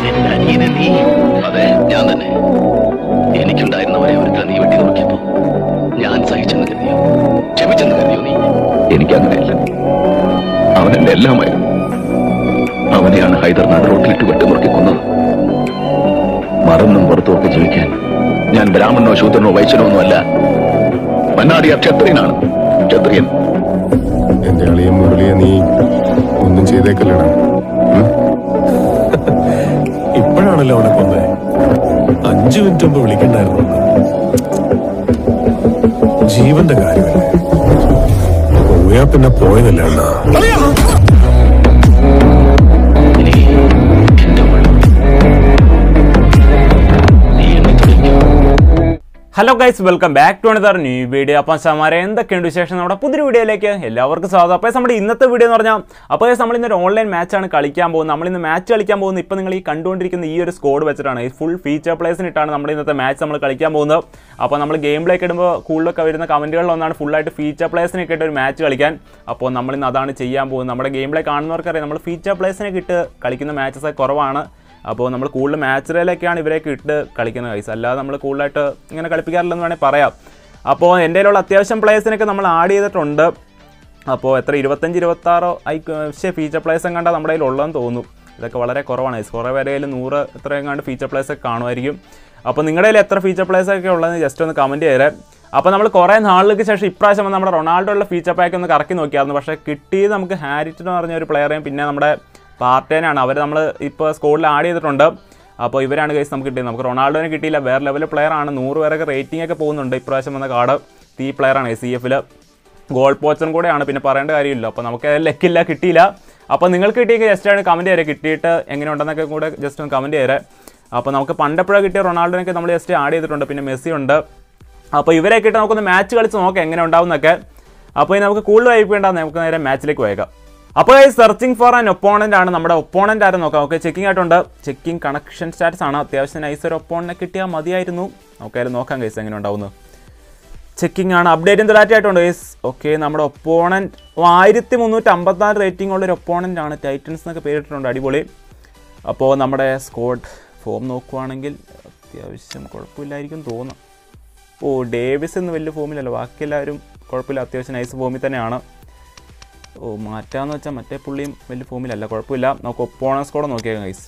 എന്റെ അനിയനെ നീ അതെ ഞാൻ തന്നെ എനിക്കുണ്ടായിരുന്ന ഒരേ ഒരുത്തരെ നീ വെട്ടി നോക്കിയപ്പോ ഞാൻ സഹിച്ചെന്ന് കരുതിയോ ക്ഷമിച്ചെന്ന് കരുതിയോ നീ എനിക്കങ്ങനെയല്ല അവൻ എന്റെ എല്ലാമായിരുന്നു അവനെയാണ് ഹൈദർനാഥ് റോട്ടിലിട്ട് വെട്ടിമുറുക്കി കൊന്നത് മറന്നും പുറത്തും ഒക്കെ ജീവിക്കാൻ ഞാൻ ബ്രാഹ്മണനോ ശൂദ്രനോ വൈശ്യനോ ഒന്നുമല്ല മന്നാടിയ ക്ഷത്രിയനാണ് ക്ഷത്രിയൻ എന്റെ അളിയ മുരളിയെ നീ ഒന്നും ചെയ്തേക്കല്ലടാ ഉം? ഇപ്പോഴാണല്ലോ അവനെ കൊന്നേ അഞ്ചു മിനിറ്റ് മുമ്പ് വിളിക്കണ്ടായിരുന്നു ജീവന്റെ കാര്യമല്ലേ പോയാ പിന്നെ പോയതല്ലേ അണ്ണാ ഇനി എന്റെ ഉള്ളിൽ നീ എന്നെ തുടിക്കും hello guys welcome back to another new video അപ്പം സമാരെ എന്തൊക്കെയുണ്ട് വിശേഷം നമ്മുടെ പുതിയ വീഡിയോയിലേക്ക് എല്ലാവർക്കും സ്വാഗതം അപ്പോൾ നമ്മുടെ ഇന്നത്തെ വീഡിയോ എന്ന് പറഞ്ഞാൽ അപ്പോൾ guys, നമ്മൾ ഇന്നൊരു ഓൺലൈൻ മാച്ചാണ് കളിക്കാൻ പോകുന്നത് നമ്മൾ ഇന്ന് മാച്ച് കളിക്കാൻ പോകുന്നത് ഇപ്പോൾ നിങ്ങൾ ഈ കണ്ടുകൊണ്ടിരിക്കുന്ന ഈ ഒരു സ്കോഡ് വെച്ചിട്ടാണ് ഈ ഫുൾ ഫീച്ചർ പ്ലേസിന് ഇട്ടാണ് നമ്മുടെ ഇന്നത്തെ മാച്ച് നമ്മൾ കളിക്കാൻ പോകുന്നത് അപ്പോൾ നമ്മൾ ഗെയിമിലേക്ക് ഇടുമ്പോൾ കൂടുതലൊക്കെ വരുന്ന കമൻറ്റുകളിലൊന്നാണ് ഫുള്ളായിട്ട് ഫീച്ചർ പ്ലേസിനൊക്കെ ഇട്ട് ഒരു മാച്ച് കളിക്കാൻ അപ്പോൾ നമ്മൾ ഇന്ന് അതാണ് ചെയ്യാൻ പോകുന്നത് നമ്മുടെ ഗെയിമിലേക്ക് കാണുന്നവർക്കറിയാം നമ്മൾ ഫീച്ചർ പ്ലേസിനൊക്കെ ഇട്ട് കളിക്കുന്ന മാച്ചസ് കുറവാണ് അപ്പോൾ നമ്മൾ കൂടുതൽ മാച്ചുകളിലൊക്കെയാണ് ഇവരെയൊക്കെ ഇട്ട് കളിക്കുന്ന കൈസ് അല്ലാതെ നമ്മൾ കൂടുതലായിട്ട് ഇങ്ങനെ കളിപ്പിക്കാറില്ലെന്ന് വേണമെങ്കിൽ പറയാം അപ്പോൾ എൻ്റെ കയ്യിലുള്ള അത്യാവശ്യം പ്ലേയേഴ്സിനൊക്കെ നമ്മൾ ആഡ് ചെയ്തിട്ടുണ്ട് അപ്പോൾ എത്ര ഇരുപത്തഞ്ച് ഇരുപത്താറോ ഐ പക്ഷേ ഫീച്ചർ പ്ലേയേഴ്സ് എങ്ങാണ്ട് നമ്മുടെ കയ്യിൽ ഉള്ളതെന്ന് തോന്നുന്നു ഇതൊക്കെ വളരെ കുറവാണ് ഗൈസ് കുറേ പേരെ കയ്യിൽ നൂറ് എത്ര എങ്ങാണ്ട് ഫീച്ചർ പ്ലേയേഴ്സ് ഒക്കെ കാണുമായിരിക്കും അപ്പോൾ നിങ്ങളുടെ കയ്യിൽ എത്ര ഫീച്ചർ പ്ലേയേഴ്സ് ഒക്കെ ഉള്ളതെന്ന് ജസ്റ്റ് ഒന്ന് കമൻറ്റ് ചെയ്തേ അപ്പോൾ നമ്മൾ കുറേ നാളുകൾക്ക് ശേഷം ഇപ്രാവശ്യം വന്ന് നമ്മുടെ റൊണാൾഡോ ഉള്ള ഫീച്ചർ പാക്ക് ഒന്ന് കറക്കി നോക്കിയായിരുന്നു പക്ഷേ കിട്ടിയത് നമുക്ക് ഹാരിറ്റ് എന്ന് പറഞ്ഞ ഒരു പ്ലെയറേയും പിന്നെ നമ്മുടെ പാർട്ടേനാണ് അവർ നമ്മൾ ഇപ്പോൾ സ്കോഡിൽ ആഡ് ചെയ്തിട്ടുണ്ട് അപ്പോൾ ഇവരാണ് കേസ് നമുക്ക് കിട്ടിയത് നമുക്ക് റൊണാൾഡോനെ കിട്ടിയില്ല വേറെ ലെവൽ പ്ലെയർ ആണ് നൂറ് പേരൊക്കെ റേറ്റിംഗ് ഒക്കെ പോകുന്നുണ്ട് ഇപ്രാവശ്യം വന്ന കാർഡ് തീ പ്ലെയറാണ് സി എഫിൽ ഗോൾ പോച്ചൻ കൂടെയാണ് പിന്നെ പറയേണ്ട കാര്യമില്ല അപ്പോൾ നമുക്ക് ലെക്കില്ല കിട്ടിയില്ല അപ്പോൾ നിങ്ങൾക്ക് കിട്ടിയ ജസ്റ്റ് ആണ് കമൻറ്റ് ചെയ്തേ കിട്ടിയിട്ട് എങ്ങനെയുണ്ടെന്നൊക്കെ കൂടെ ജസ്റ്റ് ഒന്ന് കമൻറ്റ് ചെയ്തേ അപ്പോൾ നമുക്ക് പണ്ടെപ്പോഴാണ് കിട്ടിയ റൊണാൾഡോനൊക്കെ നമ്മൾ ജസ്റ്റ് ആഡ് ചെയ്തിട്ടുണ്ട് പിന്നെ മെസ്സി ഉണ്ട് അപ്പോൾ ഇവരെയൊക്കെ ഇട്ട് നമുക്കൊന്ന് മാച്ച് കളിച്ച് നോക്കാം എങ്ങനെ ഉണ്ടാവുന്നൊക്കെ അപ്പോൾ ഇനി നമുക്ക് കൂടുതൽ വൈപ്പിക്കേണ്ട നമുക്ക് നേരെ മാച്ചിലേക്ക് പോയേക്കാം അപ്പോൾ ഈ സെർച്ചിങ് ഫോർ ആൻ ഒപ്പോണൻ്റ് ആണ് നമ്മുടെ ഒപ്പോണൻ്റ് ആരും നോക്കാം ഓക്കെ ചെക്കിംഗ് ആയിട്ടുണ്ട് ചെക്കിംഗ് കണക്ഷൻ സ്റ്റാറ്റസ് ആണ് അത്യാവശ്യം നൈസ് ഒരു ഒപ്പോണനെ കിട്ടിയാൽ മതിയായിരുന്നു നമുക്ക് അതിൽ നോക്കാം കേസ് എങ്ങനെ ഉണ്ടാവുന്നത് ചെക്കിംഗ് ആണ് അപ്ഡേറ്റ് എന്ത് ഡാറ്റ ആയിട്ടുണ്ട് യെസ് ഓക്കെ നമ്മുടെ ഒപ്പോണൻറ്റ് ആയിരത്തി മുന്നൂറ്റി അമ്പത്തിനാല് റേറ്റിംഗ് ഉള്ള ഒരു ഒപ്പോണൻ്റ് ആണ് ടൈറ്റൻസ് എന്നൊക്കെ പേരിട്ടിട്ടുണ്ട് അടിപൊളി അപ്പോൾ നമ്മുടെ സ്കോഡ് ഫോം നോക്കുവാണെങ്കിൽ അത്യാവശ്യം കുഴപ്പമില്ലായിരിക്കും തോന്നുന്നു ഓ ഡേവിസ് എന്ന് വലിയ ഫോമിലല്ലോ ബാക്കി എല്ലാവരും കുഴപ്പമില്ല അത്യാവശ്യം നൈസ് ഫോമിൽ തന്നെയാണ് ഓ മാറ്റാന്ന് വെച്ചാൽ മറ്റേ പുള്ളിയും വലിയ ഫോമിലല്ല കുഴപ്പമില്ല നമുക്ക് ഒപ്പോണൻസ് കൂടെ നോക്കിയേക്കാം ഗൈസ്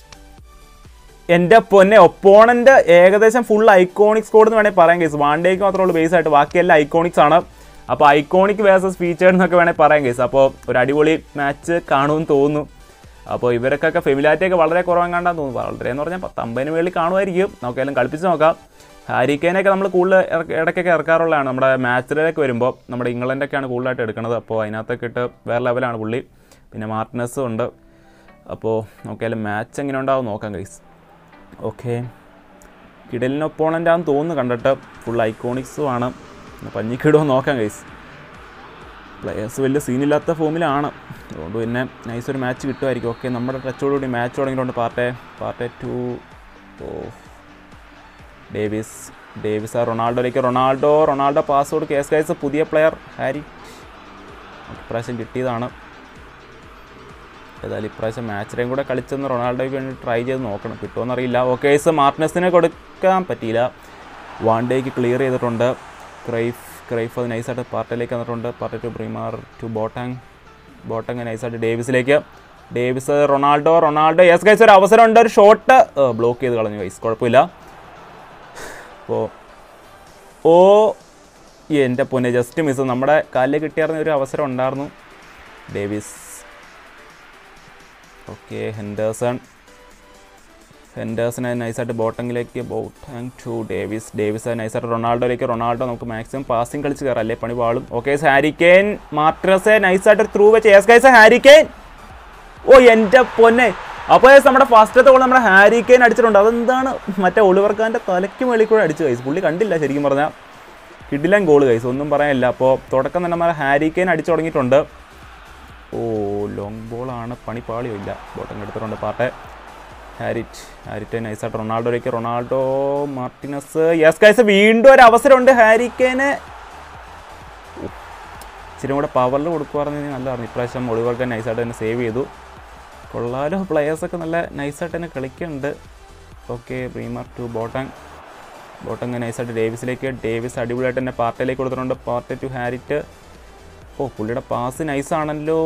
എൻ്റെ പൊന്നെ ഒപ്പോണൻ്റ് ഏകദേശം ഫുൾ ഐക്കോണിക് സ്കോഡ് എന്ന് വേണമെങ്കിൽ പറയാം കേസ് വൺ ഡേക്ക് മാത്രമേ ഉള്ളൂ ബേസ് ആയിട്ട് ബാക്കിയെല്ലാം ഐക്കോണിക്സ് ആണ് അപ്പോൾ ഐക്കോണിക് വേഴ്സസ് ഫീച്ചേഴ്സ് എന്നൊക്കെ വേണമെങ്കിൽ പറയാം കേസ് അപ്പോൾ ഒരു അടിപൊളി മാച്ച് കാണുമെന്ന് തോന്നുന്നു അപ്പോൾ ഇവരൊക്കെ ഫെമിലാറ്റിയൊക്കെ വളരെ കുറവാൻ കണ്ടാന്ന് തോന്നുന്നു വളരെ എന്ന് പറഞ്ഞാൽ പത്തമ്പതിന് വേണ്ടി കാണുമായിരിക്കും നമുക്കെല്ലാം കളിപ്പിച്ച് നോക്കാം ഹാരിക്കേനൊക്കെ നമ്മൾ കൂടുതൽ ഇറക്ക- ഇടയ്ക്കൊക്കെ ഇറക്കാറുള്ളതാണ് നമ്മുടെ മാച്ചിലേക്ക് വരുമ്പോൾ നമ്മുടെ ഇംഗ്ലണ്ടൊക്കെയാണ് കൂടുതലായിട്ട് എടുക്കുന്നത് അപ്പോൾ അതിനകത്തൊക്കെ ഇട്ട് വേറെ ലെവലാണ് പുള്ളി പിന്നെ മാർട്ടിനസും ഉണ്ട് അപ്പോൾ നോക്കിയാലും മാച്ച് എങ്ങനെ ഉണ്ടാവും നോക്കാം ഗൈസ് ഓക്കെ കിടലിന് ഒപ്പോണൻ്റ് ആണെന്ന് തോന്നുന്നു കണ്ടിട്ട് ഫുൾ ഐക്കോണിക്സും ആണ് പഞ്ഞിക്കിടുമോ നോക്കാം ഗൈസ് പ്ലെയേഴ്സ് വലിയ സീനില്ലാത്ത ഫോമിലാണ് അതുകൊണ്ട് പിന്നെ നൈസ് ഒരു മാച്ച് കിട്ടുമായിരിക്കും ഓക്കെ നമ്മുടെ ടച്ചോടുകൂടി മാച്ച് തുടങ്ങിയിട്ടുണ്ട് Partey Partey to oh Davies Davies ആ റൊണാൾഡോയിലേക്ക് റൊണാൾഡോ റൊണാൾഡോ പാസ്വേഡ് കേസ് കൈസ് പുതിയ പ്ലെയർ ഹാരി ഇപ്രാവശ്യം കിട്ടിയതാണ് ഏതായാലും ഇപ്രാവശ്യം മാച്ചിനെയും കൂടെ കളിച്ചെന്ന് റൊണാൾഡോയ്ക്ക് വേണ്ടി ട്രൈ ചെയ്ത് നോക്കണം കിട്ടുമെന്നറിയില്ല ഓക്കെ കേസ് മാർട്ടിനസിനെ കൊടുക്കാൻ പറ്റിയില്ല വൺ ഡേക്ക് ക്ലിയർ ചെയ്തിട്ടുണ്ട് ക്രൈഫ് ക്രൈഫ് അത് നൈസായിട്ട് പാർട്ടിലേക്ക് വന്നിട്ടുണ്ട് Partey to Bremer to Boateng Boateng നൈസായിട്ട് ഡേവിസിലേക്ക് Davies Ronaldo Ronaldo yes guys ഒരു അവസരമുണ്ട് ഒരു ഷോട്ട് ബ്ലോക്ക് ചെയ്ത് കളഞ്ഞു ഗൈസ് കുഴപ്പമില്ല അപ്പോൾ ഓ എൻ്റെ പൊന്നെ ജസ്റ്റ് മിസ് നമ്മുടെ കാലിൽ കിട്ടിയായിരുന്ന ഒരു അവസരം ഉണ്ടായിരുന്നു ഡേവിസ് ഓക്കെ ഹെൻഡേഴ്സൺ ഹെൻഡേഴ്സനെ നൈസായിട്ട് ബോട്ടങ്ങിലേക്ക് ബോട്ടങ് ടു ഡേവിസ് ഡേവിസ് നൈസായിട്ട് റൊണാൾഡോയിലേക്ക് റൊണാൾഡോ നമുക്ക് മാക്സിമം പാസിംഗ് കളിച്ച് കയറാം അല്ലേ പണി പാളും ഓക്കെ ഹാരിക്കെയിൻ മാർട്ടിനസെ നൈസായിട്ട് ത്രൂ വെച്ച് യെസ് ഗൈസ് ഹാരിക്കെയിൻ ഓ എൻ്റെ പൊന്നെ അപ്പോൾ yes, നമ്മുടെ ഫസ്റ്റത്തെ ഗോൾ നമ്മുടെ ഹാരി കെയിൻ അടിച്ചിട്ടുണ്ട് അതെന്താണ് മറ്റേ ഒളിവർ ഖാൻ്റെ തലയ്ക്ക് മേളിൽ കൂടെ അടിച്ചു കൈസ് പുള്ളി കണ്ടില്ല ശരിക്കും പറഞ്ഞാൽ കിഡിലൻ ഗോൾ കൈസ് ഒന്നും പറയാനില്ല അപ്പോൾ തുടക്കം തന്നെ നമ്മുടെ ഹാരി കെയിൻ അടിച്ചു തുടങ്ങിയിട്ടുണ്ട് ഓ ലോങ് ബോളാണ് പണി പാളിയോ ഇല്ല ബോട്ടം എടുത്തിട്ടുണ്ട് പാട്ടെ ഹാരിറ്റ് ഹാരിറ്റ് നൈസായിട്ട് റൊണാൾഡോയിലേക്ക് റൊണാൾഡോ മാർട്ടിനസ് യെസ് കൈസ് വീണ്ടും ഒരു അവസരമുണ്ട് ഹാരിക്കേന് ഇച്ചിരി കൂടെ പവറിൽ കൊടുക്കുവായിരുന്നെങ്കിൽ നല്ലതായിരുന്നു ഇപ്രാവശ്യം ഒളിവർക്ക് നൈസായിട്ട് തന്നെ സേവ് ചെയ്തു കൊള്ളാലോ പ്ലെയേഴ്സൊക്കെ നല്ല നൈസായിട്ട് തന്നെ കളിക്കുന്നുണ്ട് okay Bremer to Boateng Boateng നൈസായിട്ട് ഡേവിസിലേക്ക് ഡേവിസ് അടിപൊളിയായിട്ട് തന്നെ പാർട്ടിയിലേക്ക് കൊടുത്തിട്ടുണ്ട് പാർട്ടി ടു ഹാരിറ്റ് ഓ പുള്ളിയുടെ പാസ് നൈസാണല്ലോ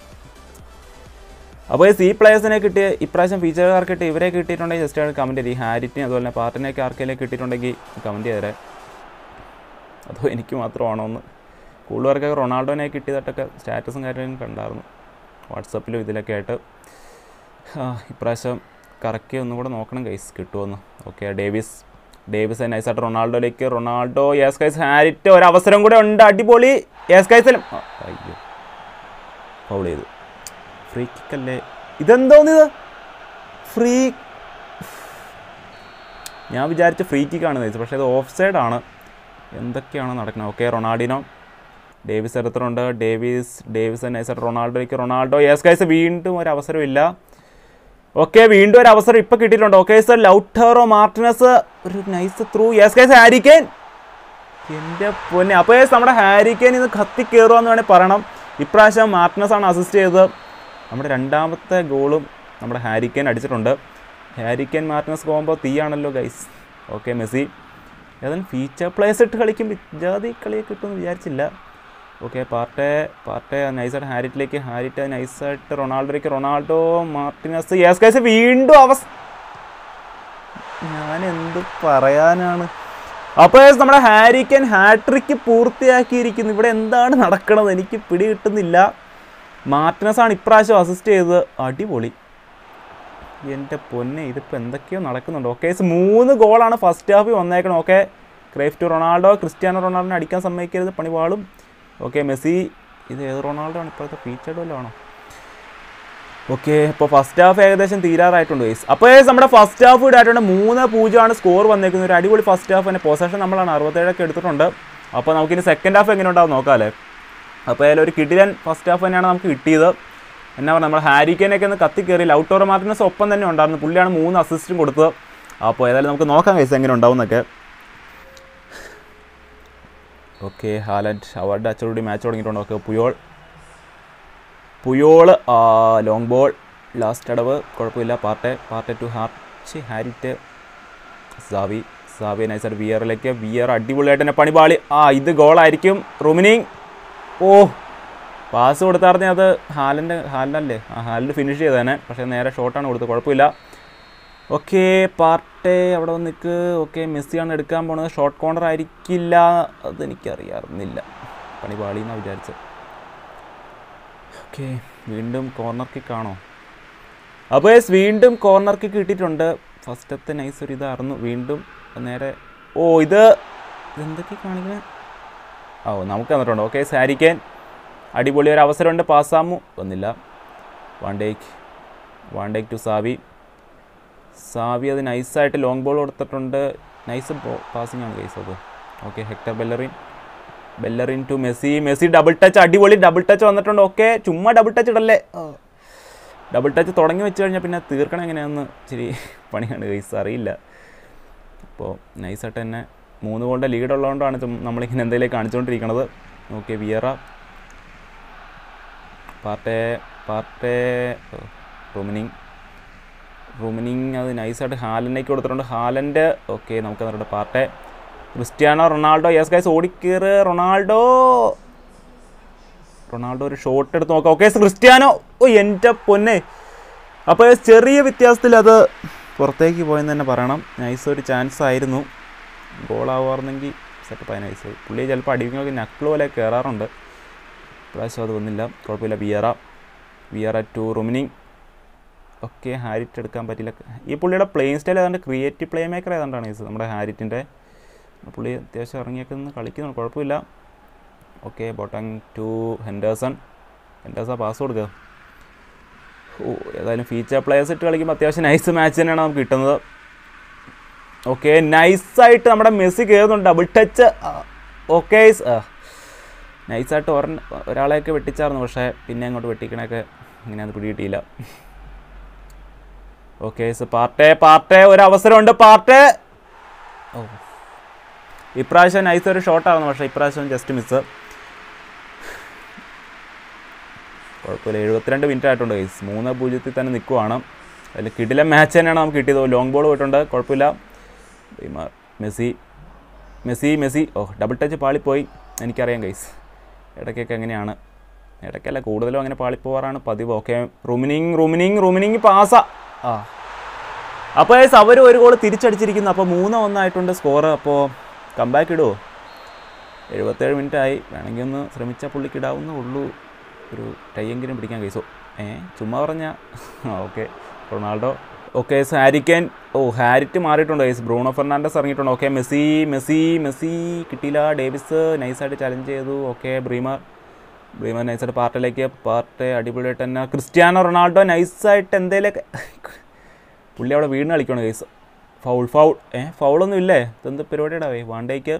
അപ്പോൾ ഈ സി പ്ലേയേഴ്സിനെ കിട്ടിയ ഇപ്രാവശ്യം ഫീച്ചറുകാർ കിട്ടി ഇവരെ കിട്ടിയിട്ടുണ്ടെങ്കിൽ ജസ്റ്റ് ആണ് കമൻറ്റ് ചെയ്ത് ഈ ഹാരിറ്റിനെ അതുപോലെ തന്നെ പാർട്ടിനെയൊക്കെ ആർക്കെങ്കിലും കിട്ടിയിട്ടുണ്ടെങ്കിൽ കമൻറ്റ് ചെയ്തേരെ അതോ എനിക്ക് മാത്രമാണോ എന്ന് കൂടുതലവർക്കൊക്കെ റൊണാൾഡോനെ കിട്ടിയതായിട്ടൊക്കെ സ്റ്റാറ്റസും കാര്യങ്ങളും കണ്ടായിരുന്നു വാട്സപ്പിലും ഇതിലൊക്കെ ആയിട്ട് ആ, ഇപ്രാവശ്യം കറക്കി ഒന്നും കൂടെ നോക്കണം ഗൈസ് കിട്ടുമെന്ന് ഓക്കെ ഡേവിസ് ഡേവിസ് നൈസായിട്ട് റൊണാൾഡോയിലേക്ക് റൊണാൾഡോ യെസ് കൈസ് ഹാരിറ്റ് ഒരു അവസരം കൂടെ ഉണ്ട് അടിപൊളി യെസ് കൈസിലും ആ, അയ്യോ ഫൗൾ ചെയ്തു ഫ്രീ കിക്കല്ലേ ഇതെന്തോന്നിത് ഫ്രീ ഞാൻ വിചാരിച്ച ഫ്രീ കിക്കാണ് നയിച്ചത് പക്ഷേ ഇത് ഓഫ് സൈഡാണ് എന്തൊക്കെയാണ് നടക്കുന്നത് ഓക്കെ റൊണാൾഡിനോ ഡേവിസ് എടുത്തിട്ടുണ്ട് ഡേവിസ് ഡേവിസ് നൈസായിട്ട് റൊണാൾഡോയ്ക്ക് റൊണാൾഡോ യെസ് കൈസ് വീണ്ടും ഒരു അവസരമില്ല ഓക്കെ വീണ്ടും ഒരു അവസരം ഇപ്പൊ കിട്ടിയിട്ടുണ്ട് ഓക്കെ സർ ലൗട്ടറോ മാർട്ടിനസ് ഒരു nice through yes guys Harry Kane എന്റെ പൊന്നെ അപ്പോൾ yes, നമ്മുടെ ഹാരിക്കേൻ ഇത് കത്തി കയറുമെന്ന് വേണേൽ പറയണം ഇപ്രാവശ്യം മാർട്ടിനസ് ആണ് അസിസ്റ്റ് ചെയ്തത് നമ്മുടെ രണ്ടാമത്തെ ഗോളും നമ്മുടെ ഹാരിക്കേൻ അടിച്ചിട്ടുണ്ട് ഹാരിക്കേൻ മാർട്ടിനസ് പോകുമ്പോൾ തീയാണല്ലോ ഗൈസ് ഓക്കെ മെസ്സി ഏതായാലും ഫീച്ചർ പ്ലേസ് ഇട്ട് കളിക്കുമ്പോൾ ഇജാതി കളിയെ കിട്ടുമെന്ന് വിചാരിച്ചില്ല ഓക്കെ പാർട്ടെ പാർട്ടെ നൈസായിട്ട് ഹാരിറ്റിലേക്ക് ഹാരിറ്റ് നൈസായിട്ട് റൊണാൾഡോയ്ക്ക് റൊണാൾഡോ മാർട്ടിനസ് യെസ് ഗൈസ് വീണ്ടും അവസ് ഞാൻ എന്ത് പറയാനാണ് അപ്പോൾ yes, നമ്മുടെ ഹാരിക്കൻ ഹാട്രിക്ക് പൂർത്തിയാക്കിയിരിക്കുന്നു ഇവിടെ എന്താണ് നടക്കണത് എനിക്ക് പിടി കിട്ടുന്നില്ല മാർട്ടിനസ് ആണ് ഇപ്രാവശ്യം അസിസ്റ്റ് ചെയ്തത് അടിപൊളി എൻ്റെ പൊന്നെ ഇതിപ്പോൾ എന്തൊക്കെയോ നടക്കുന്നുണ്ട് ഓക്കെ മൂന്ന് ഗോളാണ് ഫസ്റ്റ് ഹാഫിൽ വന്നേക്കണം ഓക്കെ ക്രൈഫ്റ്റ് റൊണാൾഡോ ക്രിസ്ത്യാനോ റൊണാൾഡോനെ അടിക്കാൻ സമ്മതിക്കരുത് പണിപാളും ഓക്കെ മെസ്സി ഇത് ഏത് റൊണാൾഡോ ആണ് ഇപ്പോഴത്തെ ഫീച്ചേർഡ് വല്ലതും ആണോ ഓക്കെ ഇപ്പോൾ ഫസ്റ്റ് ഹാഫ് ഏകദേശം തീരാറായിട്ടുണ്ട് ഗൈസ് അപ്പോൾ guys, നമ്മുടെ ഫസ്റ്റ് ഹാഫ് ഇടായിട്ടുണ്ട് മൂന്ന് പൂജ്യമാണ് സ്കോർ വന്നേക്കുന്നത് ഒരു അടിപൊളി ഫസ്റ്റ് ഹാഫ് തന്നെ പൊസഷൻ നമ്മളാണ് അറുപത്തേഴൊക്കെ എടുത്തിട്ടുണ്ട് അപ്പോൾ നമുക്കിനി സെക്കൻഡ് ഹാഫ് എങ്ങനെ ഉണ്ടാവും നോക്കാമല്ലേ അപ്പോൾ അതിൽ ഒരു കിടിലൻ ഫസ്റ്റ് ഹാഫ് തന്നെയാണ് നമുക്ക് കിട്ടിയത് എന്നാ പറയുക നമ്മൾ ഹാരിക്കേനൊക്കെ ഒന്ന് കത്തി കയറി ലൗട്ടോർ മാർട്ടിനസ് ഒപ്പം തന്നെ ഉണ്ടായിരുന്നു പുള്ളിയാണ് മൂന്ന് അസിസ്റ്റും കൊടുത്തത് അപ്പോൾ ഏതായാലും നമുക്ക് നോക്കാം കൈസ് എങ്ങനെ ഉണ്ടാവും എന്നൊക്കെ ഓക്കെ ഹാലൻഡ് അവരുടെ അച്ചോടുകൂടി മാച്ച് തുടങ്ങിയിട്ടുണ്ട് okay Puyol Puyol long ball last അടവ് കുഴപ്പമില്ല Partey Partey to Harit Harit Xavi Xavi നൈസായിട്ട് വിയറിലേക്ക് വിയർ അടിപൊളിയായിട്ട് തന്നെ പണിപാളി ആ ഇത് ഗോളായിരിക്കും റുമിനിങ് ഓ പാസ് കൊടുത്താർന്നെ അത് ഹാലൻ്റെ ഹാലല്ലേ ആ ഹാലിൻ്റെ ഫിനിഷ് ചെയ്തേനെ പക്ഷേ നേരെ ഷോട്ടാണ് കൊടുത്തത് കുഴപ്പമില്ല ഓക്കെ പാർട്ടെ അവിടെ വന്ന് നിൽക്ക് ഓക്കെ മെസ്സിയാണ് എടുക്കാൻ പോണത് ഷോർട്ട് കോർണർ ആയിരിക്കില്ല അതെനിക്കറിയാറുന്നില്ല പണി പാളിയെന്നാണ് വിചാരിച്ചത് ഓക്കെ വീണ്ടും കോർണർ കിക്കാണോ അപ്പോൾ yes, വീണ്ടും കോർണർ കിക്ക് കിട്ടിയിട്ടുണ്ട് ഫസ്റ്റത്തെ നൈസ് ഒരു ഇതായിരുന്നു വീണ്ടും നേരെ ഓ ഇത് ഇതെന്തൊക്കെ കാണിക്കണേ ഓ നമുക്ക് തന്നിട്ടുണ്ട് ഓക്കെ സാരിക്കാൻ അടിപൊളി ഒരു അവസരമുണ്ട് പാസ്സാമു വന്നില്ല Van Dijk Van Dijk to Xavi Xavi അത് നൈസായിട്ട് ലോങ് ബോൾ കൊടുത്തിട്ടുണ്ട് നൈസ് പാസിംഗ് ആണ് കേസ് അത് okay Hector Bellerin Bellerin to Messi Messi double touch അടിപൊളി ഡബിൾ ടച്ച് വന്നിട്ടുണ്ട് ഓക്കെ ചുമ്മാ ഡബിൾ ടച്ച് ഇടല്ലേ ഡബിൾ ടച്ച് തുടങ്ങി വെച്ച് കഴിഞ്ഞാൽ പിന്നെ തീർക്കണം എങ്ങനെയാണെന്ന് ഇച്ചിരി പണിയാണ് കേസ് അറിയില്ല അപ്പോൾ നൈസായിട്ട് തന്നെ മൂന്ന് ഗോളിൻ്റെ ലീഡ് ഉള്ളതുകൊണ്ടാണ് ചും- നമ്മളിങ്ങനെ എന്തെങ്കിലും കാണിച്ചുകൊണ്ടിരിക്കണത് okay Vieira Partey Partey Rummenigge Rummenigge അത് നൈസായിട്ട് ഹാലൻഡേക്ക് കൊടുത്തിട്ടുണ്ട് ഹാലൻഡ് ഓക്കെ നമുക്ക് എന്നിട്ട് Partey Cristiano Ronaldo yes guys ഓടിക്കേറ് റൊണാൾഡോ റൊണാൾഡോ ഒരു ഷോട്ട് എടുത്ത് നോക്കാം ഓക്കെ ക്രിസ്ത്യാനോ ഓ എൻ്റെ പൊന്നെ അപ്പോൾ ചെറിയ വ്യത്യാസത്തിൽ അത് പുറത്തേക്ക് പോയെന്ന് തന്നെ പറയണം നൈസ് ഒരു ചാൻസ് ആയിരുന്നു ഗോളാവാറുന്നെങ്കിൽ സെറ്റപ്പായ നൈസ് പുള്ളി ചിലപ്പോൾ അടിങ്ങൾക്ക് നക്കിൾ പോലെ കയറാറുണ്ട് പ്രാവശ്യം അത് വന്നില്ല കുഴപ്പമില്ല വിയറ വിയറ ടു റുമിനിങ് ഒക്കെ ഹാരിറ്റ് എടുക്കാൻ പറ്റില്ല ഈ പുള്ളിയുടെ പ്ലേയിങ് സ്റ്റൈൽ ഏതാണ്ട് ക്രിയേറ്റീവ് പ്ലേ മേക്കർ ഏതാണ്ടാണ് ഇത് നമ്മുടെ ഹാരിറ്റിൻ്റെ പുള്ളി അത്യാവശ്യം ഇറങ്ങിയൊക്കെ നിന്ന് കളിക്കുന്നു കുഴപ്പമില്ല okay Boateng to Henderson Henderson pass കൊടുക്കുക ഓ ഏതായാലും ഫീച്ചർ പ്ലേയേഴ്സ് ഇട്ട് കളിക്കുമ്പോൾ അത്യാവശ്യം നൈസ് മാച്ച് തന്നെയാണ് നമുക്ക് കിട്ടുന്നത് ഓക്കെ നൈസായിട്ട് നമ്മുടെ മെസ്സി കയറുന്നുണ്ട് ഡബിൾ ടച്ച് ഓക്കെ നൈസായിട്ട് ഒരെണ്ണ ഒരാളെയൊക്കെ വെട്ടിച്ചായിരുന്നു പക്ഷേ പിന്നെ അങ്ങോട്ട് വെട്ടിക്കണൊക്കെ ഇങ്ങനെ അത് പിടികിട്ടിയില്ല ഓക്കെ പാർട്ടേ പാർട്ടേ ഒരു അവസരമുണ്ട് പാർട്ടേ ഓ ഇപ്രാവശ്യം നൈസ് ഒരു ഷോട്ടായിരുന്നു പക്ഷേ ഇപ്രാവശ്യം ജസ്റ്റ് മിസ് കുഴപ്പമില്ല എഴുപത്തിരണ്ട് മിനിറ്റ് ആയിട്ടുണ്ട് ഗൈസ് മൂന്ന് പൂജ്യത്തിൽ തന്നെ നിൽക്കുവാണ് അതിൽ കിടിലൻ മാച്ച് തന്നെയാണ് നമുക്ക് കിട്ടിയത് ലോങ് ബോൾ പോയിട്ടുണ്ട് കുഴപ്പമില്ല Neymar, Messi Messi Messi oh double touch പാളിപ്പോയി എനിക്കറിയാം ഗൈസ് ഇടയ്ക്കൊക്കെ എങ്ങനെയാണ് ഇടയ്ക്കല്ല കൂടുതലും അങ്ങനെ പാളിപ്പോവാറാണ് പതിവ് ഓക്കെ റൂമിനിങ് റൂമിനിങ് റൂമിനിങ് പാസ ആ അപ്പോൾ ഗൈസ് അവർ ഒരു ഗോൾ തിരിച്ചടിച്ചിരിക്കുന്നു അപ്പോൾ മൂന്ന് ഒന്നായിട്ടുണ്ട് സ്കോർ അപ്പോൾ കമ്പാക്ക് ഇടുമോ എഴുപത്തേഴ് മിനിറ്റ് ആയി വേണമെങ്കിൽ ഒന്ന് ശ്രമിച്ചാൽ പുള്ളിക്ക് ഇടാവുന്നേ ഉള്ളൂ ഒരു ടൈയെങ്കിലും പിടിക്കാൻ കേസോ ഏ ചുമ്മാ പറഞ്ഞ okay Ronaldo okay Harry Kane oh Harit മാറിയിട്ടുണ്ട് ഗൈസ് ബ്രൂണോ ഫെർണാണ്ടസ് ഇറങ്ങിയിട്ടുണ്ട് ഓക്കെ മെസ്സി മെസ്സി മെസ്സി കിട്ടിയില്ല ഡേവിസ് നൈസായിട്ട് ചലഞ്ച് ചെയ്തു ഓക്കെ ബ്രീമർ ബ്രീമർ നൈസായിട്ട് പാർട്ടിലേക്ക് പാർട്ടി അടിപൊളിയായിട്ട് തന്നെ ക്രിസ്ത്യാനോ റൊണാൾഡോ നൈസായിട്ട് എന്തേലൊക്കെ പുള്ളി അവിടെ വീണ് കളിക്കണം ഗൈസ് ഫൗൾ ഫൗൾ ഏ ഫൗളൊന്നും ഇല്ലേ ഇതെന്ത് പരിപാടിയുടെ വേ വാണ്ടേക്ക്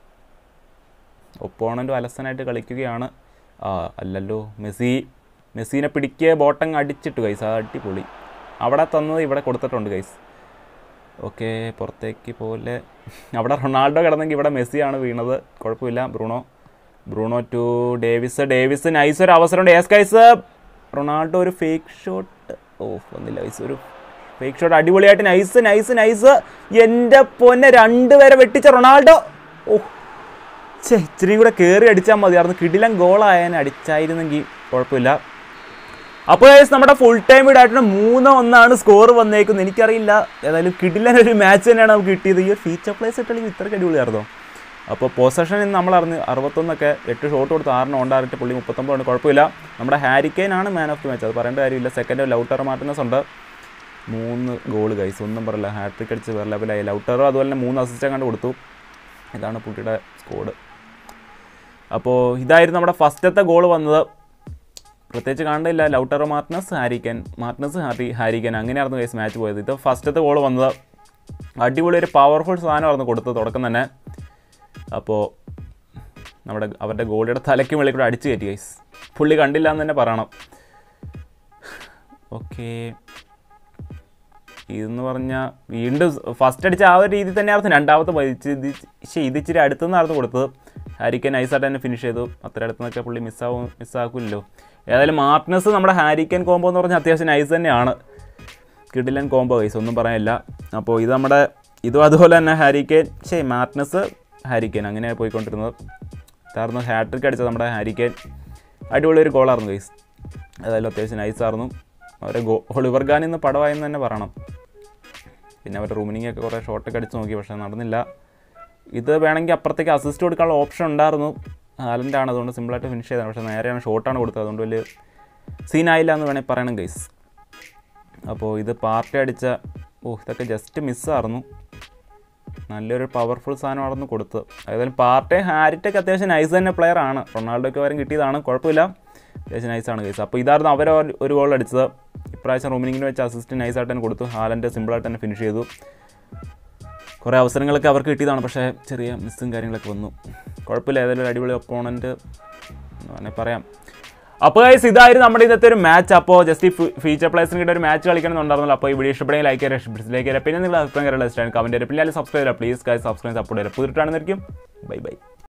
ഒപ്പോണൻ്റ് അലസനായിട്ട് കളിക്കുകയാണ് ആ അല്ലല്ലോ മെസ്സി മെസ്സിനെ പിടിക്കുക ബോട്ടങ് അടിച്ചിട്ട് ഗൈസ് ആ അടിപൊളി അവിടെ തന്നത് ഇവിടെ കൊടുത്തിട്ടുണ്ട് ഗൈസ് ഓക്കെ പുറത്തേക്ക് പോലെ അവിടെ റൊണാൾഡോ കിടന്നെങ്കിൽ ഇവിടെ മെസ്സിയാണ് വീണത് കുഴപ്പമില്ല Bruno Bruno to Davies Davies nice ഒരു അവസരമുണ്ട് ഏസ് ഗൈസ് റൊണാൾഡോ ഒരു ഫേക്ക് ഷോട്ട് ഓ വന്നില്ല ഗൈസ് ഒരു ഫേക്ക് ഷോട്ട് അടിപൊളിയായിട്ട് നൈസ് നൈസ് നൈസ് എൻ്റെ പൊന്നെ രണ്ടുപേരെ വെട്ടിച്ച റൊണാൾഡോ ഓ ഛേ ഇച്ചിരിയും കൂടെ കയറി അടിച്ചാൽ മതിയായിരുന്നു കിടിലൻ ഗോളായാലും അടിച്ചായിരുന്നെങ്കിൽ കുഴപ്പമില്ല അപ്പോൾ guys, നമ്മുടെ ഫുൾ ടൈം ഇടായിട്ട് മൂന്ന് ഒന്നാണ് സ്കോർ വന്നേക്കുന്നത് എനിക്കറിയില്ല ഏതായാലും കിടിലൻ ഒരു മാച്ച് തന്നെയാണ് നമുക്ക് കിട്ടിയത് ഈ ഒരു ഫീച്ചർ പ്ലേസ് ഇട്ടെങ്കിൽ ഇത്രയ്ക്ക് അടിപൊളിയായിരുന്നോ അപ്പോൾ പൊസഷൻ നമ്മൾ അറിഞ്ഞ് അറുപത്തൊന്നൊക്കെ എട്ട് ഷോട്ട് കൊടുത്ത് ആറിന് ഓണ്ടാറിട്ട് പുള്ളി മുപ്പത്തൊമ്പതാണ് കുഴപ്പമില്ല നമ്മുടെ ഹാരിക്കെയിൻ ആണ് മാൻ ഓഫ് ദി മാച്ച് അത് പറയേണ്ട കാര്യമില്ല സെക്കൻഡ് ലൗട്ടർ മാർട്ടിനസ് ഉണ്ട് മൂന്ന് ഗോൾ ഗൈസ് ഒന്നും പറയില്ല ഹാട്രിക് അടിച്ച് വേറെ ലെവലായി ലൗട്ടറും അതുപോലെ തന്നെ മൂന്ന് അസിസ്റ്റ് കണ്ട് കൊടുത്തു ഇതാണ് പുള്ളിയുടെ സ്കോഡ് അപ്പോൾ ഇതായിരുന്നു നമ്മുടെ ഫസ്റ്റത്തെ ഗോൾ വന്നത് പ്രത്യേകിച്ച് കാണണ്ടില്ല Lautaro Martinez Harry Kane Martinez Harry Harry Kane അങ്ങനെയായിരുന്നു ഗൈസ് മാച്ച് പോയത് ഇത് ഫസ്റ്റത്തെ ഗോൾ വന്നത് അടിപൊളി ഒരു പവർഫുൾ സാധനമായിരുന്നു കൊടുത്തത് തുടക്കം തന്നെ അപ്പോൾ നമ്മുടെ അവരുടെ ഗോളിയുടെ തലയ്ക്ക് വെളിയിൽ കൂടെ അടിച്ചു കയറ്റി ഗൈസ് പുള്ളി കണ്ടില്ല എന്ന് തന്നെ പറയണം ഓക്കേ ഇതെന്ന് പറഞ്ഞാൽ വീണ്ടും ഫസ്റ്റ് അടിച്ച ആ ഒരു രീതി തന്നെയായിരുന്നു രണ്ടാമത്തെ പതിച്ച് ഇത് പക്ഷേ ഇത് ഇച്ചിരി അടുത്തുനിന്നായിരുന്നു കൊടുത്തത് ഹാരിക്കൻ നൈസായിട്ട് തന്നെ ഫിനിഷ് ചെയ്തു അത്ര അടുത്തുനിന്നൊക്കെ പുള്ളി മിസ്സാവും മിസ്സാക്കില്ലല്ലോ ഏതായാലും മാർട്ടിനസ് നമ്മുടെ ഹാരിക്കൻ കോംബോ എന്ന് പറഞ്ഞാൽ അത്യാവശ്യം നൈസ് തന്നെയാണ് കിടിലൻ കോംബോ ഗൈസ് ഒന്നും പറയാനില്ല അപ്പോൾ ഇത് നമ്മുടെ ഇതും അതുപോലെ തന്നെ ഹാരിക്കൻ ശേ മാർട്ടിനസ് ഹാരിക്കൻ അങ്ങനെ പോയിക്കൊണ്ടിരുന്നത് ഇതായിരുന്നു ഹാട്രിക് അടിച്ചത് നമ്മുടെ ഹാരിക്കൻ അടിപൊളി ഒരു ഗോളായിരുന്നു ഗൈസ് ഏതായാലും അത്യാവശ്യം നൈസായിരുന്നു അവരെ ഗോ ഒളിവർ ഖാൻ ഇന്ന് പടമായെന്ന് തന്നെ പറയണം പിന്നെ അവരുടെ റൂമിനിങ് ഒക്കെ കുറേ ഷോട്ടൊക്കെ അടിച്ച് നോക്കി പക്ഷേ നടന്നില്ല ഇത് വേണമെങ്കിൽ അപ്പുറത്തേക്ക് അസിസ്റ്റ് കൊടുക്കാനുള്ള ഓപ്ഷൻ ഉണ്ടായിരുന്നു ഹാലൻ്റാണ് അതുകൊണ്ട് സിമ്പിളായിട്ട് ഫിനിഷ് ചെയ്തതാണ് പക്ഷേ നേരെയാണ് ഷോട്ടാണ് കൊടുത്തത് അതുകൊണ്ട് വലിയ സീനായില്ല എന്ന് വേണമെങ്കിൽ പറയണം ഗൈസ് അപ്പോൾ ഇത് പാർട്ടി അടിച്ച ഓ ഇതൊക്കെ ജസ്റ്റ് മിസ്സായിരുന്നു നല്ലൊരു പവർഫുൾ സാധനമായിരുന്നു കൊടുത്തത് ഏതായാലും പാർട്ടി ഹാരിറ്റൊക്കെ അത്യാവശ്യം നൈസ് തന്നെ പ്ലെയർ ആണ് റൊണാൾഡോയ്ക്ക് വരും കിട്ടിയതാണ് കുഴപ്പമില്ല അത്യാവശ്യം നൈസാണ് കേസ് അപ്പോൾ ഇതായിരുന്നു അവർ ഒരു ഗോൾ അടിച്ചത് ഇപ്രാവശ്യം റൂമിനിങ്ങിന് വെച്ച് അസിസ്റ്റ് നൈസായിട്ട് തന്നെ കൊടുത്തു ഹാലൻ്റെ സിമ്പിളായിട്ട് തന്നെ ഫിനിഷ് ചെയ്തു കുറേ അവസരങ്ങളൊക്കെ അവർക്ക് കിട്ടിയതാണ് പക്ഷേ ചെറിയ മിസ്സും കാര്യങ്ങളൊക്കെ വന്നു കുഴപ്പമില്ല ഏതായാലും ഒരു അടിപൊളി ഒപ്പോണൻറ്റ് എന്ന് വേണമെങ്കിൽ പറയാം അപ്പോൾ ഗൈസ് ഇതായിരുന്നു നമ്മുടെ ഇന്നത്തെ ഒരു മാച്ച് അപ്പോൾ ജസ്റ്റ് ഈ ഫീച്ചർ പ്ലേസിന് കിട്ടിയ ഒരു മാച്ച് കളിക്കണമെന്നുണ്ടായിരുന്നല്ലോ അപ്പോൾ ഈ വീഡിയോ ഇഷ്ടപ്പെടുമെങ്കിൽ ലൈക്ക് ചെയ്യുക ലൈക്ക് ചെയ്യുക പിന്നെ നിങ്ങൾ അഭിപ്രായം കമൻറ്റ് ചെയ്യുക പിന്നെ സബ്സ്ക്രൈബ് ചെയ്യുക പ്ലീസ് ഗൈസ് സബ്സ്ക്രൈബ് സപ്പോർട്ട് ചെയ്യുക പുതിയിട്ടാണെന്നിരിക്കും ബൈ ബൈ